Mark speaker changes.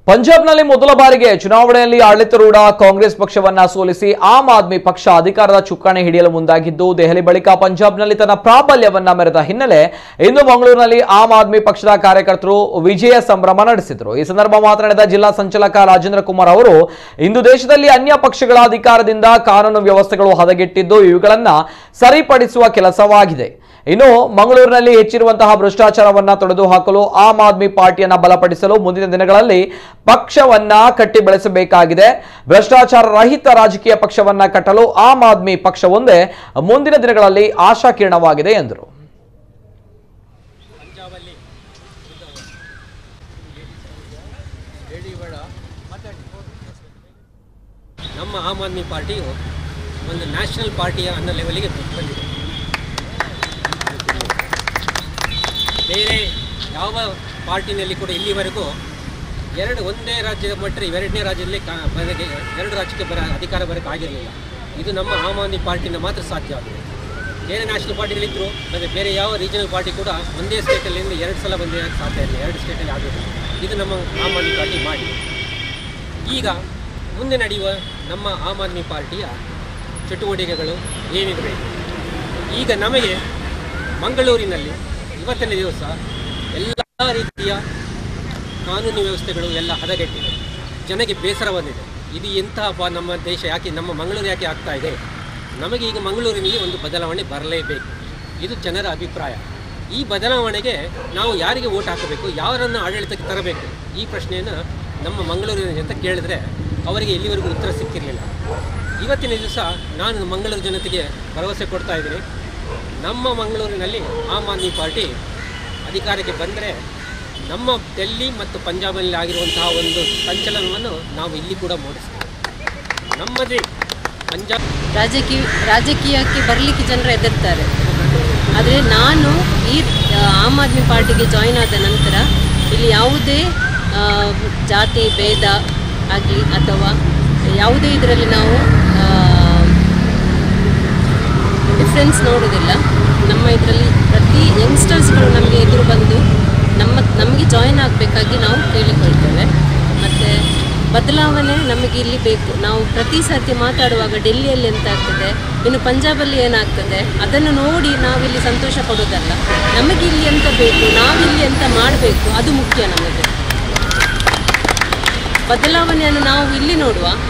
Speaker 1: ಪಂಜಾಬ್ನಲ್ಲಿ ಮೊದಲ ಬಾರಿಗೆ ಚುನಾವಣೆಯಲ್ಲಿ ಆಡಳಿತಾರೂಢ ಕಾಂಗ್ರೆಸ್ ಪಕ್ಷವನ್ನ ಸೋಲಿಸಿ ಆಮ್ ಆದ್ಮಿ ಪಕ್ಷ ಅಧಿಕಾರದ ಚುಕ್ಕಾಣಿ ಹಿಡಿಯಲು ಮುಂದಾಗಿದ್ದು ದೆಹಲಿ ಬಳಿಕ ಪಂಜಾಬ್ನಲ್ಲಿ ತನ್ನ ಪ್ರಾಬಲ್ಯವನ್ನ ಮೆರೆದ ಹಿನ್ನೆಲೆ ಇಂದು ಮಂಗಳೂರಿನಲ್ಲಿ ಆಮ್ ಆದ್ಮಿ ಪಕ್ಷದ ಕಾರ್ಯಕರ್ತರು ವಿಜಯ ಸಂಭ್ರಮ ನಡೆಸಿದರು ಈ ಸಂದರ್ಭ ಮಾತನಾಡಿದ ಜಿಲ್ಲಾ ಸಂಚಾಲಕ ರಾಜೇಂದ್ರ ಕುಮಾರ್ ಅವರು ಇಂದು ದೇಶದಲ್ಲಿ ಅನ್ಯ ಪಕ್ಷಗಳ ಅಧಿಕಾರದಿಂದ ಕಾನೂನು ವ್ಯವಸ್ಥೆಗಳು ಹದಗೆಟ್ಟಿದ್ದು ಇವುಗಳನ್ನ ಸರಿಪಡಿಸುವ ಕೆಲಸವಾಗಿದೆ ಇನ್ನು ಮಂಗಳೂರಿನಲ್ಲಿ ಹೆಚ್ಚಿರುವಂತಹ ಭ್ರಷ್ಟಾಚಾರವನ್ನ ತೊಡೆದು ಹಾಕಲು ಆಮ್ ಆದ್ಮಿ ಪಾರ್ಟಿಯನ್ನ ಬಲಪಡಿಸಲು ಮುಂದಿನ ದಿನಗಳಲ್ಲಿ ಪಕ್ಷವನ್ನ ಕಟ್ಟಿ ಬೆಳೆಸಬೇಕಾಗಿದೆ ಭ್ರಷ್ಟಾಚಾರ ರಹಿತ ರಾಜಕೀಯ ಪಕ್ಷವನ್ನ ಕಟ್ಟಲು ಆಮ್ ಆದ್ಮಿ ಪಕ್ಷ ಒಂದೇ ಮುಂದಿನ ದಿನಗಳಲ್ಲಿ ಆಶಾಕಿರಣವಾಗಿದೆ ಎಂದರು
Speaker 2: ಪಂಜಾಬಲ್ಲಿ ಹೇಳಿ ಬೇಡ ನಮ್ಮ ಆಮ್ ಆದ್ಮಿ ಪಾರ್ಟಿಯು ಒಂದು ನ್ಯಾಷನಲ್ ಪಾರ್ಟಿಯ ಅನ್ನೋ ಲೆವೆಲಿಗೆ ಬಂದಿದೆ ಬೇರೆ ಯಾವ ಪಾರ್ಟಿನಲ್ಲಿ ಕೂಡ ಇಲ್ಲಿವರೆಗೂ ಎರಡು ಒಂದೇ ರಾಜ್ಯದ ಮಟ್ಟ ಎರಡನೇ ರಾಜ್ಯದಲ್ಲಿ ಕಾ ಬರಗೆ ಎರಡು ರಾಜ್ಯಕ್ಕೆ ಬರ ಅಧಿಕಾರ ಬರೋಕ್ಕೆ ಆಗಿರಲಿಲ್ಲ ಇದು ನಮ್ಮ ಆಮ್ ಆದ್ಮಿ ಪಾರ್ಟಿಯಿಂದ ಮಾತ್ರ ಸಾಧ್ಯ ಆಗಿದೆ ಬೇರೆ ನ್ಯಾಷನಲ್ ಪಾರ್ಟಿಗಳಿದ್ದರು ಮತ್ತು ಬೇರೆ ಯಾವ ರೀಜನಲ್ ಪಾರ್ಟಿ ಕೂಡ ಒಂದೇ ಸ್ಟೇಟಲ್ಲಿಂದ ಎರಡು ಸಲ ಬಂದಿರೋಕ್ಕೆ ಸಾಧ್ಯ ಇಲ್ಲ ಎರಡು ಸ್ಟೇಟಲ್ಲಿ ಆಗಿರಲಿಲ್ಲ ಇದು ನಮ್ಮ ಆಮ್ ಆದ್ಮಿ ಪಾರ್ಟಿ ಮಾಡಿ ಈಗ ಮುಂದೆ ನಡೆಯುವ ನಮ್ಮ ಆಮ್ ಆದ್ಮಿ ಪಾರ್ಟಿಯ ಚಟುವಟಿಕೆಗಳು ಏನಿವೆ ಈಗ ನಮಗೆ ಮಂಗಳೂರಿನಲ್ಲಿ ಇವತ್ತಿನ ದಿವಸ ಎಲ್ಲ ರೀತಿಯ ಕಾನೂನು ವ್ಯವಸ್ಥೆಗಳು ಎಲ್ಲ ಹದಗೆಟ್ಟಿದೆ ಜನಕ್ಕೆ ಬೇಸರ ಬಂದಿದೆ ಇದು ಎಂತಹ ಬ ನಮ್ಮ ದೇಶ ಯಾಕೆ ನಮ್ಮ ಮಂಗಳೂರು ಯಾಕೆ ಆಗ್ತಾ ಇದೆ ನಮಗೆ ಈಗ ಮಂಗಳೂರಿನಲ್ಲಿ ಒಂದು ಬದಲಾವಣೆ ಬರಲೇಬೇಕು ಇದು ಜನರ ಅಭಿಪ್ರಾಯ ಈ ಬದಲಾವಣೆಗೆ ನಾವು ಯಾರಿಗೆ ಓಟ್ ಹಾಕಬೇಕು ಯಾರನ್ನು ಆಡಳಿತಕ್ಕೆ ತರಬೇಕು ಈ ಪ್ರಶ್ನೆಯನ್ನು ನಮ್ಮ ಮಂಗಳೂರಿನ ಜನತೆ ಕೇಳಿದ್ರೆ ಅವರಿಗೆ ಇಲ್ಲಿವರೆಗೂ ಉತ್ತರ ಸಿಕ್ಕಿರಲಿಲ್ಲ ಇವತ್ತಿನ ದಿವಸ ನಾನು ಮಂಗಳೂರು ಜನತೆಗೆ ಭರವಸೆ ಕೊಡ್ತಾ ಇದ್ದೀನಿ ನಮ್ಮ ಮಂಗಳೂರಿನಲ್ಲಿ ಆಮ್ ಆದ್ಮಿ ಪಾರ್ಟಿ ಅಧಿಕಾರಕ್ಕೆ ಬಂದರೆ ನಮ್ಮ ಡೆಲ್ಲಿ ಮತ್ತು ಪಂಜಾಬಲ್ಲಿ ಆಗಿರುವಂತಹ ಒಂದು ಸಂಚಲನವನ್ನು ನಾವು ಇಲ್ಲಿ ಕೂಡ ಮೂಡಿಸ್ತೇವೆ ನಮ್ಮದೇ ಪಂಜಾಬ್
Speaker 3: ರಾಜಕೀಯ ರಾಜಕೀಯಕ್ಕೆ ಬರಲಿಕ್ಕೆ ಜನರು ಹೆದರ್ತಾರೆ ಆದರೆ ನಾನು ಈ ಆ, ಆಮ್ ಆದ್ಮಿ ಪಾರ್ಟಿಗೆ ಜಾಯಿನ್ ಆದ ನಂತರ ಇಲ್ಲಿ ಯಾವುದೇ ಆ, ಜಾತಿ ಭೇದ ಆಗಲಿ ಅಥವಾ ಯಾವುದೇ ಇದರಲ್ಲಿ ನಾವು ಡಿಫ್ರೆನ್ಸ್ ನೋಡೋದಿಲ್ಲ ನಮ್ಮ ಇದರಲ್ಲಿ ಪ್ರತಿ ಯಂಗ್ಸ್ಟರ್ಸ್ಗಳು ನಮಗೆ ಎದುರು ಬಂದು ನಮ್ಮ ನಮಗೆ ಜಾಯಿನ್ ಆಗಬೇಕಾಗಿ ನಾವು ಕೇಳಿಕೊಳ್ತೇವೆ ಮತ್ತು ಬದಲಾವಣೆ ನಮಗೆ ಇಲ್ಲಿ ಬೇಕು ನಾವು ಪ್ರತಿ ಸರ್ತಿ ಮಾತಾಡುವಾಗ ಡೆಲ್ಲಿಯಲ್ಲಿ ಎಂತ ಆಗ್ತದೆ ಇನ್ನು ಪಂಜಾಬಲ್ಲಿ ಏನಾಗ್ತದೆ ಅದನ್ನು ನೋಡಿ ನಾವಿಲ್ಲಿ ಸಂತೋಷ ಪಡೋದಲ್ಲ ನಮಗೆ ಇಲ್ಲಿ ಎಂತ ಬೇಕು ನಾವಿಲ್ಲಿ ಎಂತ ಮಾಡಬೇಕು ಅದು ಮುಖ್ಯ ನಮಗೆ ಬದಲಾವಣೆಯನ್ನು ನಾವು ಇಲ್ಲಿ ನೋಡುವ